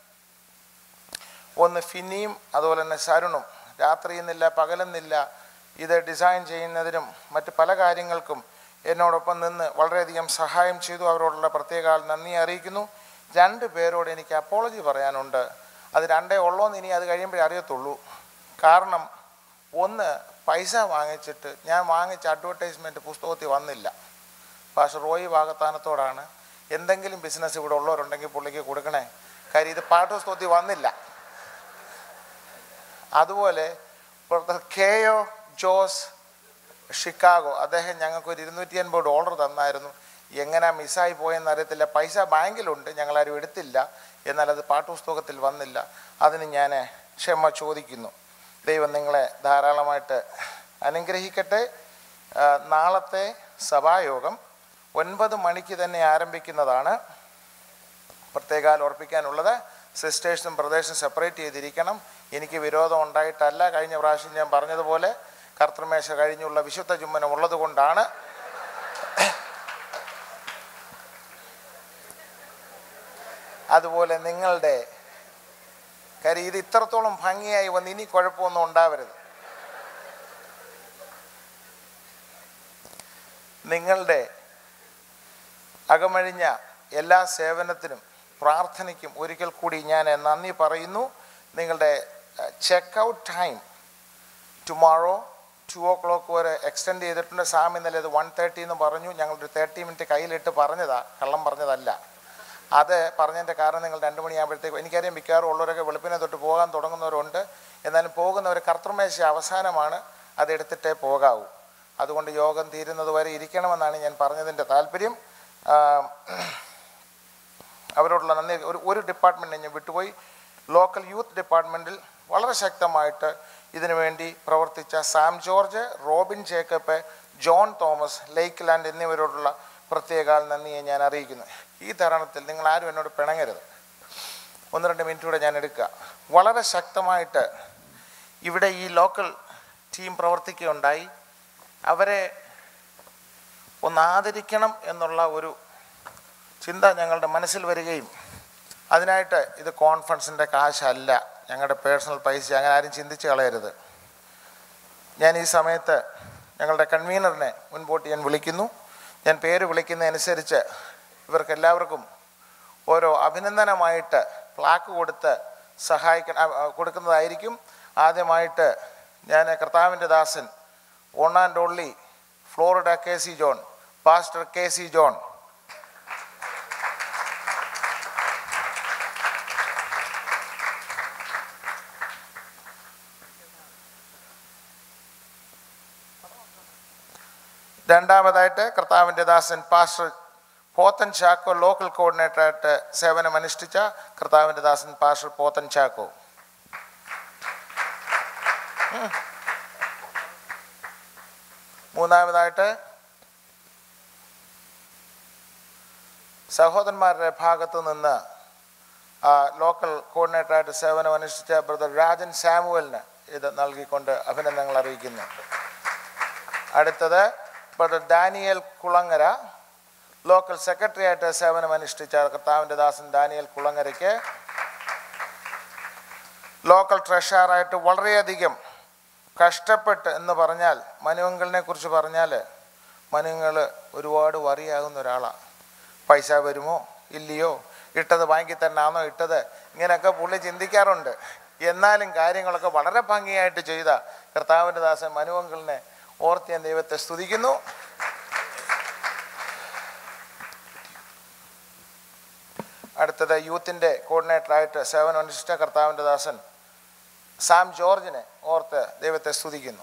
ഒന്ന് ഫിനിയും അതുപോലെ തന്നെ ശരുണും രാത്രിയെന്നില്ല പകലെന്നില്ല ഇത് ഡിസൈൻ ചെയ്യുന്നതിനും മറ്റ് പല കാര്യങ്ങൾക്കും എന്നോടൊപ്പം നിന്ന് വളരെയധികം സഹായം ചെയ്തു അവരോടുള്ള പ്രത്യേക നന്ദി അറിയിക്കുന്നു രണ്ട് പേരോട് എനിക്ക് അപ്പോളജി പറയാനുണ്ട് അത് രണ്ടേ ഉള്ളോന്ന് ഇനി അത് കഴിയുമ്പോഴേ അറിയത്തുള്ളൂ കാരണം ഒന്ന് പൈസ വാങ്ങിച്ചിട്ട് ഞാൻ വാങ്ങിച്ച അഡ്വർടൈസ്മെൻറ്റ് പുസ്തകത്തിൽ വന്നില്ല പക്ഷെ റോയി വാഗത്താനത്തോടാണ് എന്തെങ്കിലും ബിസിനസ് ഇവിടെ ഉള്ളവരുണ്ടെങ്കിൽ പുള്ളിക്ക് കൊടുക്കണേ കാര്യം ഇത് പാഠപുസ്തകത്തിൽ വന്നില്ല അതുപോലെ professor K O Jose Chicago അദ്ദേഹം ഞങ്ങൾക്ക് ഒരു ഇരുന്നൂറ്റി അൻപത് ഡോളർ തന്നായിരുന്നു എങ്ങനെ മിസ്സായി പോയെന്ന് അറിയത്തില്ല പൈസ ബാങ്കിലുണ്ട് ഞങ്ങളാരും എടുത്തില്ല എന്നാൽ അത് പാഠപുസ്തകത്തിൽ വന്നില്ല അതിന് ഞാൻ ക്ഷമ ചോദിക്കുന്നു ദൈവം നിങ്ങളെ ധാരാളമായിട്ട് അനുഗ്രഹിക്കട്ടെ ആ, നാളത്തെ സഭായോഗം ഒൻപത് മണിക്ക് തന്നെ ആരംഭിക്കുന്നതാണ് പ്രത്യേകാൽ ഓർപ്പിക്കാനുള്ളത് സിസ്റ്റേഴ്സും ബ്രദേഴ്സും സെപ്പറേറ്റ് ചെയ്തിരിക്കണം എനിക്ക് വിരോധം ഉണ്ടായിട്ടല്ല കഴിഞ്ഞ പ്രാവശ്യം ഞാൻ പറഞ്ഞതുപോലെ കർത്തൃമേശ കഴിഞ്ഞുള്ള വിശുദ്ധ ചുമ്മനം ഉള്ളത് കൊണ്ടാണ് അതുപോലെ നിങ്ങളുടെ കാര്യം ഇത് ഇത്രത്തോളം ഭംഗിയായി വന്ന് ഇനി കുഴപ്പമൊന്നും ഉണ്ടാവരുത് നിങ്ങളുടെ അകമഴിഞ്ഞ എല്ലാ സേവനത്തിനും പ്രാർത്ഥനയ്ക്കും ഒരിക്കൽ കൂടി ഞാൻ നന്ദി പറയുന്നു നിങ്ങളുടെ check out time tomorrow two o'clock വരെ എക്സ്റ്റെൻഡ് ചെയ്തിട്ടുണ്ട് സാം ഇന്നലെ അത് വൺ തേർട്ടി എന്ന് പറഞ്ഞു ഞങ്ങളൊരു തേർട്ടി മിനിറ്റ് കയ്യിലിട്ട് പറഞ്ഞതാ കള്ളം പറഞ്ഞതല്ല അത് പറഞ്ഞതിൻ്റെ കാരണം നിങ്ങൾ രണ്ട് മണിയാകുമ്പോഴത്തേക്ക് എനിക്കറിയാം മിക്കവാറും ഉള്ളവരൊക്കെ വെളുപ്പിനെ തൊട്ട് പോകാൻ തുടങ്ങുന്നവരുണ്ട് എന്നാലും പോകുന്നവർ കർത്തൃമേശ അവസാനമാണ് അതെടുത്തിട്ടേ പോകാവൂ അതുകൊണ്ട് യോഗം തീരുന്നത് വരെ ഇരിക്കണമെന്നാണ് ഞാൻ പറഞ്ഞതിൻ്റെ താല്പര്യം ആ, അവരോടുള്ള നന്ദി ഒരു ഒരു ഡിപ്പാർട്ട്മെൻറ്റ് ഞാൻ വിട്ടുപോയി ലോക്കൽ യൂത്ത് ഡിപ്പാർട്ട്മെൻറ്റിൽ വളരെ ശക്തമായിട്ട് ഇതിനു വേണ്ടി പ്രവർത്തിച്ച Sam George Robin Jacob John Thomas Lakeland എന്നിവരോടുള്ള പ്രത്യേക നന്ദിയെ ഞാൻ അറിയിക്കുന്നു ഈ തരുണത്തിൽ നിങ്ങൾ ആരും എന്നോട് പിണങ്ങരുത് ഒന്ന് രണ്ട് മിനിറ്റ് കൂടെ ഞാൻ എടുക്കുക വളരെ ശക്തമായിട്ട് ഇവിടെ ഈ ലോക്കൽ ടീം പ്രവർത്തിക്കുകയുണ്ടായി അവരെ ഒന്ന് ആദരിക്കണം എന്നുള്ള ഒരു ചിന്ത ഞങ്ങളുടെ മനസ്സിൽ വരികയും അതിനായിട്ട് ഇത് കോൺഫറൻസിൻ്റെ കാശല്ല ഞങ്ങളുടെ പേഴ്സണൽ പൈസ അങ്ങനെ ആരും ചിന്തിച്ച് കളയരുത് ഞാൻ ഈ സമയത്ത് ഞങ്ങളുടെ കൺവീനറിനെ മുൻപോട്ട് ഞാൻ വിളിക്കുന്നു ഞാൻ പേര് വിളിക്കുന്നതനുസരിച്ച് ഇവർക്ക് എല്ലാവർക്കും ഓരോ അഭിനന്ദനമായിട്ട് പ്ലാക്ക് കൊടുത്ത് സഹായിക്ക ആ, ആ, കൊടുക്കുന്നതായിരിക്കും ആദ്യമായിട്ട് ഞാൻ കർത്താവിൻ്റെ ദാസൻ one and only Florida K C John pastor K C John രണ്ടാമതായിട്ട് കർത്താവിൻ്റെ ദാസൻ പാസ്റ്റർ പോത്തൻ ചാക്കോ ലോക്കൽ കോർഡിനേറ്ററായിട്ട് സേവനം അനുഷ്ഠിച്ച കർത്താവിൻ്റെ ദാസൻ പാസ്റ്റർ പോത്തൻ ചാക്കോ ഉം. മൂന്നാമതായിട്ട് സഹോദരന്മാരുടെ ഭാഗത്തു നിന്ന് ആ, ലോക്കൽ കോർഡിനേറ്ററായിട്ട് സേവനം അനുഷ്ഠിച്ച ബ്രദർ രാജൻ സാമുവലിന് ഇത് നൽകിക്കൊണ്ട് അഭിനന്ദനങ്ങൾ അറിയിക്കുന്നു അടുത്തത് brother Daniel Kulangara local secretary ആയിട്ട് സേവനം അനുഷ്ഠിച്ച കർത്താവിൻ്റെ ദാസൻ ഡാനിയൽ കുളങ്ങരയ്ക്ക് ലോക്കൽ ട്രഷറായിട്ട് വളരെയധികം കഷ്ടപ്പെട്ട് എന്ന് പറഞ്ഞാൽ മനുവങ്കലിനെ കുറിച്ച് പറഞ്ഞാൽ മനുങ്ങൾ ഒരുപാട് വറിയാകുന്ന ഒരാളാണ് പൈസ വരുമോ ഇല്ലയോ ഇട്ടത് ബാങ്കിൽ തന്നെയാണോ ഇട്ടത് ഇങ്ങനെയൊക്കെ പുള്ളി ചിന്തിക്കാറുണ്ട് എന്നാലും കാര്യങ്ങളൊക്കെ വളരെ ഭംഗിയായിട്ട് ചെയ്ത കർത്താവിൻ്റെ ദാസൻ മനുവങ്കലിനെ ഓർത്ത് ഞാൻ ദൈവത്തെ സ്തുതിക്കുന്നു അടുത്തത് യൂത്തിൻ്റെ കോർഡിനേറ്ററായിട്ട് സേവനം അനുഷ്ഠിച്ച കർത്താവിൻ്റെ ദാസൻ സാം ജോർജിനെ ഓർത്ത് ദൈവത്തെ സ്തുതിക്കുന്നു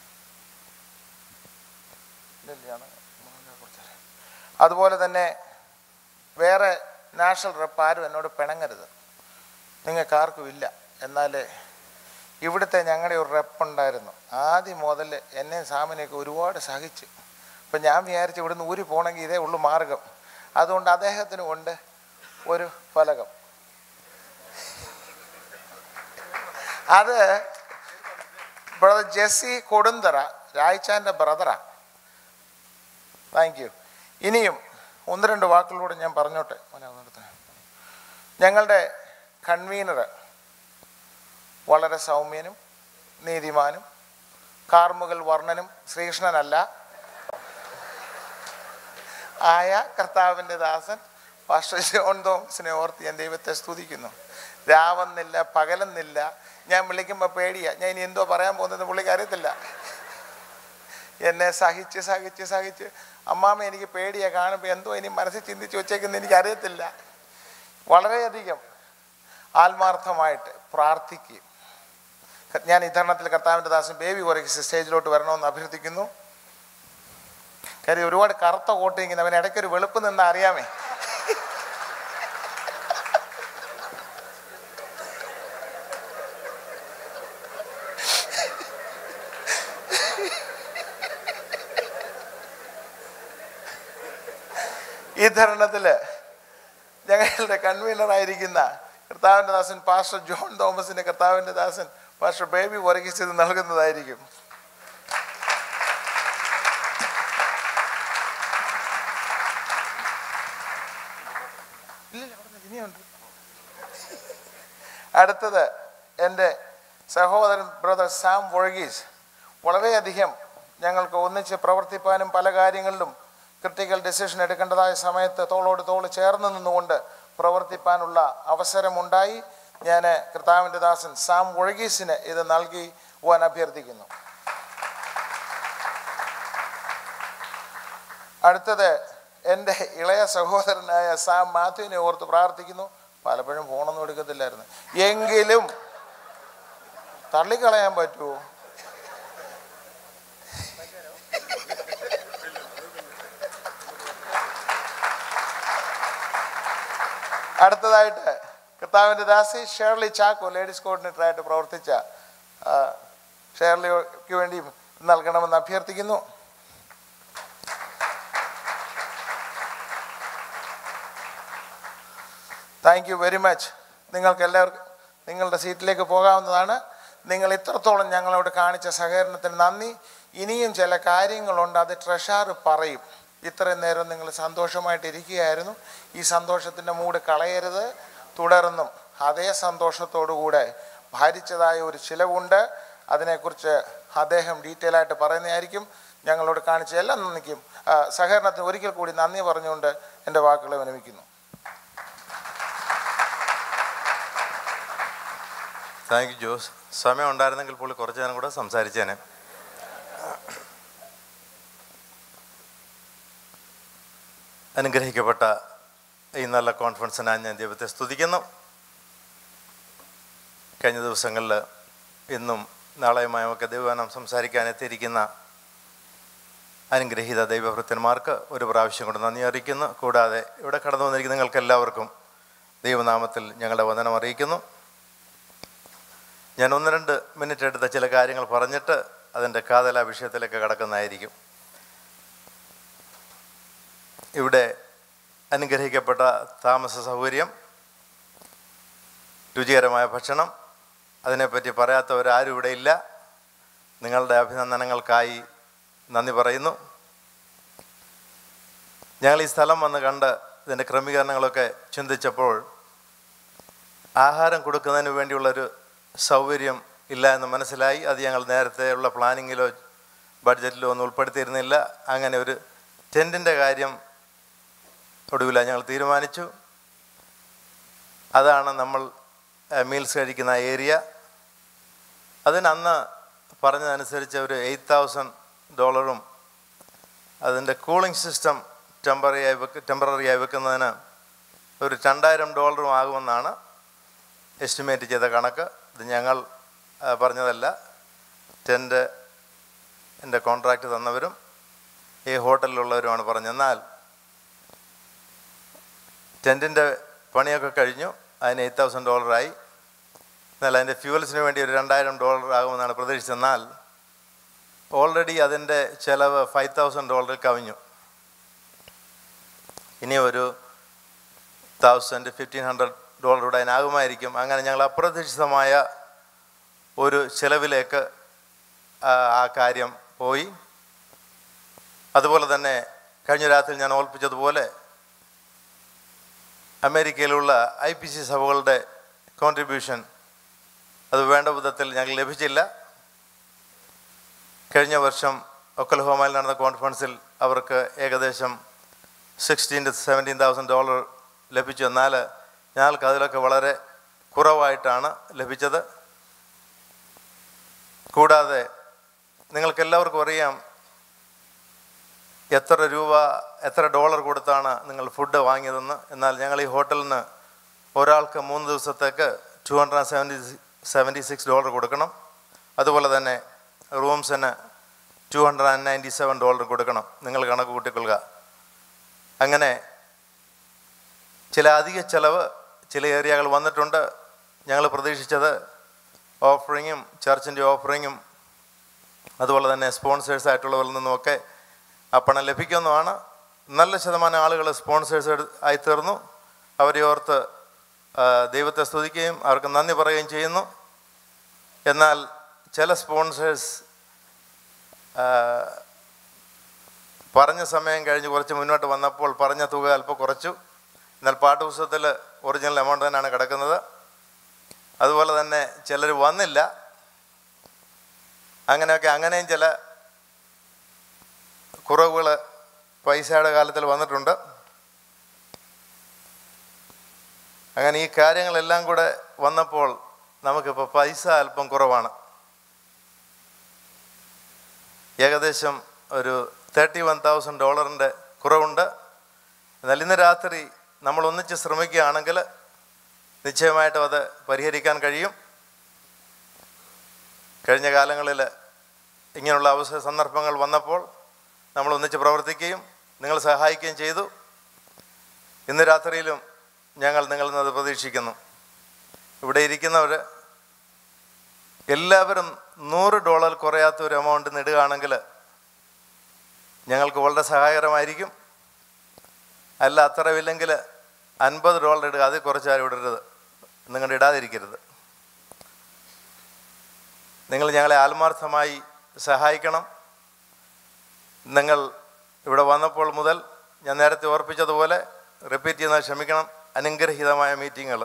അതുപോലെ തന്നെ വേറെ നാഷണൽ റെപ്പ് ആരും എന്നോട് പിണങ്ങരുത് നിങ്ങൾക്ക് ആർക്കും ഇല്ല എന്നാൽ ഇവിടുത്തെ ഞങ്ങളുടെ ഒരു റെപ്പ് ഉണ്ടായിരുന്നു ആ ആദ്യം മുതൽ എന്നെ സാമിനെയൊക്കെ ഒരുപാട് സഹിച്ച് അപ്പം ഞാൻ വിചാരിച്ചു ഇവിടുന്ന് ഊരി പോകണമെങ്കിൽ ഇതേ ഉള്ളൂ മാർഗം അതുകൊണ്ട് അദ്ദേഹത്തിന് കൊണ്ട് ഒരു ഫലകം അത് ബ്രദർ ജെസ്സി കൊടുന്തറ രായ്ച്ചാൻ്റെ ബ്രദറാ താങ്ക് യു ഇനിയും ഒന്ന് രണ്ട് വാക്കുകളൂടെ ഞാൻ പറഞ്ഞോട്ടെ മോനെ ഒന്ന് എടുത്തേ. ഞങ്ങളുടെ കൺവീനർ വളരെ സൗമ്യനും നീതിമാനും കാർമുകൽ വർണ്ണനും ശ്രീകൃഷ്ണനല്ല ആയ കർത്താവിൻ്റെ ദാസൻ പാസ്റ്റർ ജോൺ തോമസിനെ ഓർത്ത് ഞാൻ ദൈവത്തെ സ്തുതിക്കുന്നു രാവെന്നില്ല പകലെന്നില്ല ഞാൻ വിളിക്കുമ്പോൾ പേടിയാ ഞാൻ ഇനി എന്തോ പറയാൻ പോകുന്നത് പുള്ളിക്ക് അറിയത്തില്ല എന്നെ സഹിച്ച് സഹിച്ച് സഹിച്ച് അമ്മാമ്മ എനിക്ക് പേടിയാ കാണുമ്പോൾ എന്തോ ഇനി മനസ്സിൽ ചിന്തിച്ച് വെച്ചേക്കുന്ന എനിക്ക് അറിയത്തില്ല വളരെയധികം ആത്മാർത്ഥമായിട്ട് പ്രാർത്ഥിക്കുകയും ഞാൻ ഈ തരുണത്തിൽ കർത്താവിൻ്റെ ദാസൻ ബേബി കുറയ്ക്ക് സ്റ്റേജിലോട്ട് വരണമെന്ന് അഭ്യർത്ഥിക്കുന്നു കാര്യം ഒരുപാട് കറുത്ത കോട്ട് ഇങ്ങനെ അവൻ ഇടയ്ക്കൊരു വെളുപ്പ് നിന്ന് അറിയാമേ ഈ തരുണത്തിൽ ഞങ്ങളുടെ കൺവീനറായിരിക്കുന്ന കർത്താവിൻ്റെ ദാസൻ പാസ്റ്റർ ജോൺ തോമസിൻ്റെ കർത്താവിൻ്റെ ദാസൻ പാസ്റ്റർ ബേബി വർഗീസ് നൽകുന്നതായിരിക്കും ഇല്ലില്ല, അവിടെ നിന്ന് ഇനിയുണ്ട്. അടുത്തത് എൻ്റെ സഹോദരൻ ബ്രദർ സാം വർഗീസ് വളരെയധികം ഞങ്ങൾക്ക് ഒന്നിച്ച് പ്രവർത്തിപ്പാനും പല കാര്യങ്ങളിലും ക്രിട്ടിക്കൽ ഡിസിഷൻ എടുക്കേണ്ടതായ സമയത്ത് തോളോട് തോൾ ചേർന്ന് നിന്നുകൊണ്ട് പ്രവർത്തിപ്പാനുള്ള അവസരമുണ്ടായി ഞാൻ കർത്താവിൻ്റെ ദാസൻ സാം വർഗീസിന് ഇത് നൽകി പോകാൻ അഭ്യർത്ഥിക്കുന്നു അടുത്തത് എൻ്റെ ഇളയ സഹോദരനായ സാം മാത്യുവിനെ ഓർത്ത് പ്രാർത്ഥിക്കുന്നു പലപ്പോഴും ഫോണൊന്നും എടുക്കത്തില്ലായിരുന്നു എങ്കിലും തള്ളിക്കളയാൻ പറ്റുമോ അടുത്തതായിട്ട് കർത്താവിൻ്റെ ദാസി ഷേർലി ചാക്കോ ലേഡീസ് കോർഡിനേറ്ററായിട്ട് പ്രവർത്തിച്ച ആ, ഷേർലിക്ക് വേണ്ടി നൽകണമെന്ന് അഭ്യർത്ഥിക്കുന്നു താങ്ക് യു വെരി മച്ച് നിങ്ങൾക്ക് എല്ലാവർക്കും നിങ്ങളുടെ സീറ്റിലേക്ക് പോകാവുന്നതാണ് നിങ്ങൾ ഇത്രത്തോളം ഞങ്ങളോട് കാണിച്ച സഹകരണത്തിന് നന്ദി ഇനിയും ചില കാര്യങ്ങളുണ്ട് അത് ട്രഷാർ പറയും ഇത്രയും നേരം നിങ്ങൾ സന്തോഷമായിട്ട് ഇരിക്കുകയായിരുന്നു ഈ സന്തോഷത്തിൻ്റെ മൂട് കളയരുത് തുടർന്നും അതേ സന്തോഷത്തോടു കൂടെ ഭാരിച്ചതായ ഒരു ചിലവുണ്ട് അതിനെക്കുറിച്ച് അദ്ദേഹം ഡീറ്റെയിൽ ആയിട്ട് പറയുന്നതായിരിക്കും ഞങ്ങളോട് കാണിച്ച എല്ലാ നന്ദിക്കും ആ, സഹകരണത്തിന് ഒരിക്കൽ കൂടി നന്ദി പറഞ്ഞുകൊണ്ട് എൻ്റെ വാക്കുകളെ വിനമിക്കുന്നു താങ്ക് യു ജോസ് സമയം ഉണ്ടായിരുന്നെങ്കിൽ പുള്ളി കുറച്ച് നേരം കൂടെ സംസാരിച്ചേനെ അനുഗ്രഹിക്കപ്പെട്ട ഈ നല്ല കോൺഫറൻസിനായി ഞാൻ ദൈവത്തെ സ്തുതിക്കുന്നു കഴിഞ്ഞ ദിവസങ്ങളിൽ ഇന്നും നാളെയുമായൊക്കെ ദൈവനം സംസാരിക്കാൻ എത്തിയിരിക്കുന്ന അനുഗ്രഹീത ദൈവഭൃത്യന്മാർക്ക് ഒരു പ്രാവശ്യം കൊണ്ട് നന്ദി അറിയിക്കുന്നു കൂടാതെ ഇവിടെ കടന്നു വന്നിരിക്കുന്ന നിങ്ങൾക്ക് എല്ലാവർക്കും ദൈവനാമത്തിൽ ഞങ്ങളുടെ വന്ദനം അറിയിക്കുന്നു ഞാൻ ഒന്ന് രണ്ട് മിനിറ്റ് എടുത്ത ചില കാര്യങ്ങൾ പറഞ്ഞിട്ട് അതിൻ്റെ കാതല വിഷയത്തിലേക്ക് കടക്കുന്നതായിരിക്കും ഇവിടെ അനുഗ്രഹിക്കപ്പെട്ട താമസ സൗകര്യം രുചികരമായ ഭക്ഷണം അതിനെപ്പറ്റി പറയാത്തവരാരും ഇവിടെ ഇല്ല നിങ്ങളുടെ അഭിനന്ദനങ്ങൾക്കായി നന്ദി പറയുന്നു ഞങ്ങൾ ഈ സ്ഥലം വന്ന് കണ്ട് ഇതിൻ്റെ ക്രമീകരണങ്ങളൊക്കെ ചിന്തിച്ചപ്പോൾ ആഹാരം കൊടുക്കുന്നതിന് വേണ്ടിയുള്ളൊരു സൗകര്യം ഇല്ല എന്ന് മനസ്സിലായി അത് ഞങ്ങൾ നേരത്തെയുള്ള പ്ലാനിങ്ങിലോ ബഡ്ജറ്റിലോ ഒന്നും ഉൾപ്പെടുത്തിയിരുന്നില്ല അങ്ങനെ ഒരു ടെൻറ്റിൻ്റെ കാര്യം ഒടുവില ഞങ്ങൾ തീരുമാനിച്ചു അതാണ് നമ്മൾ മീൽസ് കഴിക്കുന്ന ഏരിയ അതിന് അന്ന് പറഞ്ഞതനുസരിച്ച് ഒരു എയ്റ്റ് തൗസൻഡ് ഡോളറും അതിൻ്റെ കൂളിംഗ് സിസ്റ്റം ടെമ്പററി ആയി വെക്ക് ടെമ്പററി ആയി വെക്കുന്നതിന് ഒരു രണ്ടായിരം ഡോളറും ആകുമെന്നാണ് എസ്റ്റിമേറ്റ് ചെയ്ത കണക്ക് ഇത് ഞങ്ങൾ ആ, പറഞ്ഞതല്ല ടെൻ്റ് എൻ്റെ കോൺട്രാക്റ്റ് തന്നവരും ഈ ഹോട്ടലിലുള്ളവരുമാണ് പറഞ്ഞത് എന്നാൽ ടെൻറ്റിൻ്റെ പണിയൊക്കെ കഴിഞ്ഞു അതിന് എയ്റ്റ് തൗസൻഡ് ഡോളറായി എന്നാൽ അതിൻ്റെ ഫ്യൂവൽസിന് വേണ്ടി ഒരു രണ്ടായിരം ഡോളർ ആകുമെന്നാണ് പ്രതീക്ഷിച്ചത് എന്നാൽ ഓൾറെഡി അതിൻ്റെ ചിലവ് ഫൈവ് തൗസൻഡ് ഡോളറിൽ കവിഞ്ഞു ഇനി ഒരു തൗസൻഡ് ഫിഫ്റ്റീൻ ഹൺഡ്രഡ് ഡോളർ കൂടെ അതിനാകുമായിരിക്കും അങ്ങനെ ഞങ്ങൾ അപ്രതീക്ഷിതമായ ഒരു ചിലവിലേക്ക് ആ ആ കാര്യം പോയി അതുപോലെ തന്നെ കഴിഞ്ഞ രാത്രി ഞാൻ ഓർപ്പിച്ചതുപോലെ അമേരിക്കയിലുള്ള ഐ പി സി സഭകളുടെ കോൺട്രിബ്യൂഷൻ അത് വേണ്ട വിധത്തിൽ ഞങ്ങൾക്ക് ലഭിച്ചില്ല കഴിഞ്ഞ വർഷം ഒക്കൽഹോമയിൽ നടന്ന കോൺഫറൻസിൽ അവർക്ക് ഏകദേശം sixteen to seventeen thousand dollar ലഭിച്ചു എന്നാൽ ഞങ്ങൾക്ക് അതിലൊക്കെ വളരെ കുറവായിട്ടാണ് ലഭിച്ചത് കൂടാതെ നിങ്ങൾക്കെല്ലാവർക്കും അറിയാം എത്ര രൂപ എത്ര ഡോളർ കൊടുത്താണ് നിങ്ങൾ ഫുഡ് വാങ്ങിയതെന്ന് എന്നാൽ ഞങ്ങൾ ഈ ഹോട്ടലിന് ഒരാൾക്ക് മൂന്ന് ദിവസത്തേക്ക് two hundred seventy seventy six dollar കൊടുക്കണം അതുപോലെ തന്നെ റൂംസിന് two hundred and ninety seven dollar കൊടുക്കണം നിങ്ങൾ കണക്ക് കൂട്ടിക്കൊള്ളുക അങ്ങനെ ചില അധിക ചിലവ് ചില ഏരിയകൾ വന്നിട്ടുണ്ട് ഞങ്ങൾ പ്രതീക്ഷിച്ചത് ഓഫറിങ്ങും ചർച്ചിൻ്റെ ഓഫറിങ്ങും അതുപോലെ തന്നെ സ്പോൺസേഴ്സ് ആയിട്ടുള്ളവരിൽ നിന്നുമൊക്കെ ആ പണം ലഭിക്കുന്നതാണ് നല്ല ശതമാനം ആളുകൾ സ്പോൺസേഴ്സ് ആയി തീർന്നു അവരെ ഓർത്ത് ആ, ദൈവത്തെ സ്തുതിക്കുകയും അവർക്ക് നന്ദി പറയുകയും ചെയ്യുന്നു എന്നാൽ ചില സ്പോൺസേഴ്സ് പറഞ്ഞ സമയം കഴിഞ്ഞ് കുറച്ച് മുന്നോട്ട് വന്നപ്പോൾ പറഞ്ഞ തുക അല്പം കുറച്ചു എന്നാൽ പാഠപുസ്തകത്തിൽ ഒറിജിനൽ എമൗണ്ട് തന്നെയാണ് കിടക്കുന്നത് അതുപോലെ തന്നെ ചിലർ വന്നില്ല അങ്ങനെയൊക്കെ അങ്ങനെയും ചില കുറവുകൾ പൈസയുടെ കാലത്തിൽ വന്നിട്ടുണ്ട് അങ്ങനെ ഈ കാര്യങ്ങളെല്ലാം കൂടെ വന്നപ്പോൾ നമുക്കിപ്പോൾ പൈസ അല്പം കുറവാണ് ഏകദേശം ഒരു തേർട്ടി വൺ തൗസൻഡ് ഡോളറിൻ്റെ കുറവുണ്ട് എന്നാൽ ഇന്ന് രാത്രി നമ്മൾ ഒന്നിച്ച് ശ്രമിക്കുകയാണെങ്കിൽ നിശ്ചയമായിട്ടും അത് പരിഹരിക്കാൻ കഴിയും കഴിഞ്ഞ കാലങ്ങളിൽ ഇങ്ങനെയുള്ള അവസര സന്ദർഭങ്ങൾ വന്നപ്പോൾ നമ്മൾ ഒന്നിച്ച് പ്രവർത്തിക്കുകയും നിങ്ങൾ സഹായിക്കുകയും ചെയ്തു ഇന്ന് രാത്രിയിലും ഞങ്ങൾ നിങ്ങളിൽ നിന്ന് അത് പ്രതീക്ഷിക്കുന്നു ഇവിടെ ഇരിക്കുന്നവർ എല്ലാവരും നൂറ് ഡോളർ കുറയാത്ത ഒരു എമൗണ്ട് നേടുകയാണെങ്കിൽ ഞങ്ങൾക്ക് വളരെ സഹായകരമായിരിക്കും അല്ല അത്രവില്ലെങ്കിൽ അൻപത് ഡോളർ ഇടുക അതിൽ കുറച്ചാരും ഇടരുത് നിങ്ങൾ ഇടാതിരിക്കരുത് നിങ്ങൾ ഞങ്ങളെ ആത്മാർത്ഥമായി സഹായിക്കണം നിങ്ങൾ ഇവിടെ വന്നപ്പോൾ മുതൽ ഞാൻ നേരത്തെ ഓർപ്പിച്ചതുപോലെ റിപ്പീറ്റ് ചെയ്യുന്നത് ക്ഷമിക്കണം അനുഗ്രഹീതമായ മീറ്റിങ്ങുകൾ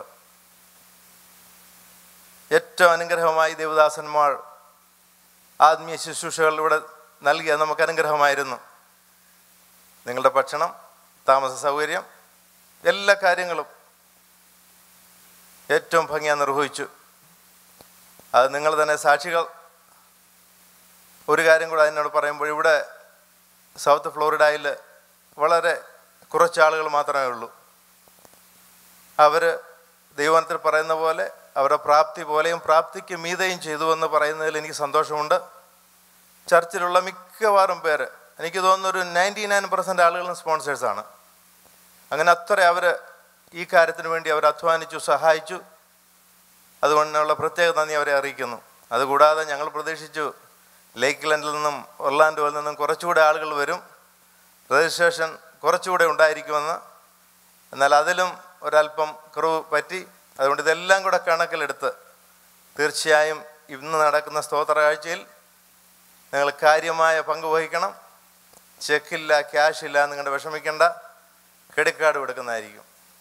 ഏറ്റവും അനുഗ്രഹമായി ദേവദാസന്മാർ ആത്മീയ ശുശ്രൂഷകൾ ഇവിടെ നൽകിയ നമുക്ക് അനുഗ്രഹമായിരുന്നു നിങ്ങളുടെ ഭക്ഷണം താമസ സൗകര്യം എല്ലാ കാര്യങ്ങളും ഏറ്റവും ഭംഗിയായി നിർവഹിച്ചു അത് നിങ്ങൾ തന്നെ സാക്ഷികൾ ഒരു കാര്യം കൂടെ അതിനോട് പറയുമ്പോൾ ഇവിടെ സൗത്ത് ഫ്ലോറിഡയിൽ വളരെ കുറച്ച് ആളുകൾ മാത്രമേ ഉള്ളൂ അവർ ദൈവനത്തിൽ പറയുന്ന പോലെ അവരുടെ പ്രാപ്തി പോലെയും പ്രാപ്തിക്ക് മീതയും ചെയ്തു എന്ന് പറയുന്നതിൽ എനിക്ക് സന്തോഷമുണ്ട് ചർച്ചിലുള്ള മിക്കവാറും പേര് എനിക്ക് തോന്നുന്നു ഒരു നയൻറ്റി നയൻ പെർസെൻറ്റ് ആളുകളും സ്പോൺസേഴ്സാണ് അങ്ങനെ അത്ര അവർ ഈ കാര്യത്തിന് വേണ്ടി അവർ അധ്വാനിച്ചു സഹായിച്ചു അതുകൊണ്ടുള്ള പ്രത്യേക നന്ദി അവരെ അറിയിക്കുന്നു അതുകൂടാതെ ഞങ്ങൾ പ്രതീക്ഷിച്ചു ലേക്ക് ലൻഡിൽ നിന്നും ഒർലാൻഡോയിൽ നിന്നും കുറച്ചുകൂടെ ആളുകൾ വരും രജിസ്ട്രേഷൻ കുറച്ചുകൂടെ ഉണ്ടായിരിക്കുമെന്ന് എന്നാൽ അതിലും ഒരല്പം കുറവ് പറ്റി അതുകൊണ്ട് ഇതെല്ലാം കൂടെ കണക്കിലെടുത്ത് തീർച്ചയായും ഇന്ന് നടക്കുന്ന സ്തോത്ര കാഴ്ചയിൽ നിങ്ങൾ കാര്യമായ പങ്ക് വഹിക്കണം ചെക്കില്ല ക്യാഷ് ഇല്ല നിങ്ങളുടെ വിഷമിക്കേണ്ട ക്രെഡിറ്റ് കാർഡ് കൊടുക്കുന്നതായിരിക്കും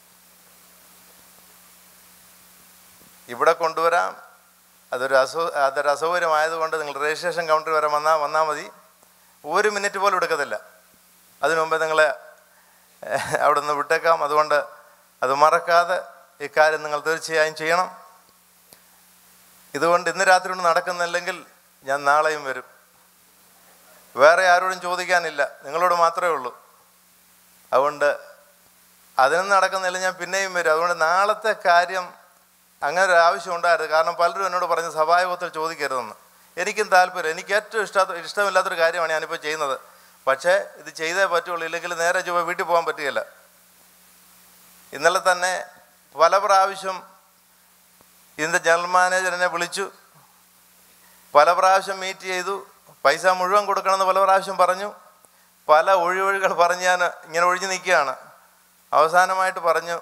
ഇവിടെ കൊണ്ടുവരാം അതൊരു അസൗ അതൊരു അസൗകര്യമായതുകൊണ്ട് നിങ്ങൾ രജിസ്ട്രേഷൻ കൗണ്ടർ വരെ വന്നാൽ വന്നാൽ മതി ഒരു മിനിറ്റ് പോലും എടുക്കത്തില്ല അതിനു മുമ്പേ നിങ്ങളെ ഏഹ്, അവിടെ നിന്ന് വിട്ടേക്കാം അതുകൊണ്ട് അത് മറക്കാതെ ഇക്കാര്യം നിങ്ങൾ തീർച്ചയായും ചെയ്യണം ഇതുകൊണ്ട് ഇന്ന് രാത്രി കൊണ്ട് നടക്കുന്നില്ലെങ്കിൽ ഞാൻ നാളെയും വരും വേറെ ആരോടും ചോദിക്കാനില്ല നിങ്ങളോട് മാത്രമേ ഉള്ളൂ അതുകൊണ്ട് അതിനൊന്നും നടക്കുന്നില്ല ഞാൻ പിന്നെയും വരും അതുകൊണ്ട് നാളത്തെ കാര്യം അങ്ങനെ ഒരു ആവശ്യം ഉണ്ടായിരുന്നു കാരണം പലരും എന്നോട് പറഞ്ഞ് സഭായോഗത്തിൽ ചോദിക്കരുതെന്ന് എനിക്കും താല്പര്യം എനിക്ക് ഏറ്റവും ഇഷ്ട ഇഷ്ടമില്ലാത്തൊരു കാര്യമാണ് ഞാനിപ്പോൾ ചെയ്യുന്നത് പക്ഷേ ഇത് ചെയ്തേ പറ്റുള്ളൂ ഇല്ലെങ്കിൽ നേരെ ചൊവ്വ വീട്ടിൽ പോകാൻ പറ്റുകയില്ല ഇന്നലെ തന്നെ പല പ്രാവശ്യം ഇതിൻ്റെ ജനറൽ മാനേജർ എന്നെ വിളിച്ചു പല പ്രാവശ്യം മീറ്റ് ചെയ്തു പൈസ മുഴുവൻ കൊടുക്കണമെന്ന് പല പ്രാവശ്യം പറഞ്ഞു പല ഒഴിവൊഴികൾ പറഞ്ഞ് ഞാൻ ഇങ്ങനെ ഒഴിഞ്ഞു നിൽക്കുകയാണ് അവസാനമായിട്ട് പറഞ്ഞു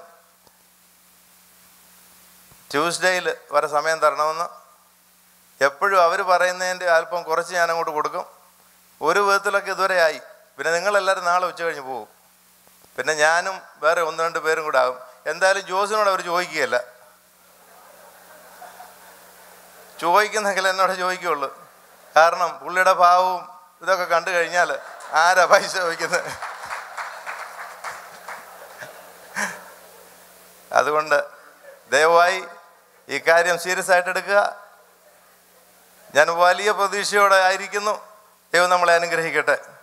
ട്യൂസ്ഡേയിൽ വരെ സമയം തരണമെന്ന് എപ്പോഴും അവർ പറയുന്നതിൻ്റെ അല്പം കുറച്ച് ഞാൻ അങ്ങോട്ട് കൊടുക്കും ഒരു വിധത്തിലൊക്കെ ഇതുവരെ ആയി പിന്നെ നിങ്ങളെല്ലാവരും നാളെ ഉച്ച കഴിഞ്ഞ് പോകും പിന്നെ ഞാനും വേറെ ഒന്ന് രണ്ട് പേരും കൂടെ ആകും എന്തായാലും ജോസിനോട് അവർ ചോദിക്കുകയല്ല ചോദിക്കുന്നെങ്കിൽ എന്നോട് ചോദിക്കുകയുള്ളൂ കാരണം പുള്ളിയുടെ ഭാവവും ഇതൊക്കെ കണ്ടു കഴിഞ്ഞാൽ ആരാ പൈസ ചോദിക്കുന്നത് അതുകൊണ്ട് ദയവായി ഈ കാര്യം സീരിയസ് ആയിട്ട് എടുക്കുക ഞാൻ വലിയ പ്രതീക്ഷയോടെ ആയിരിക്കുന്നു ദൈവം നമ്മളെ അനുഗ്രഹിക്കട്ടെ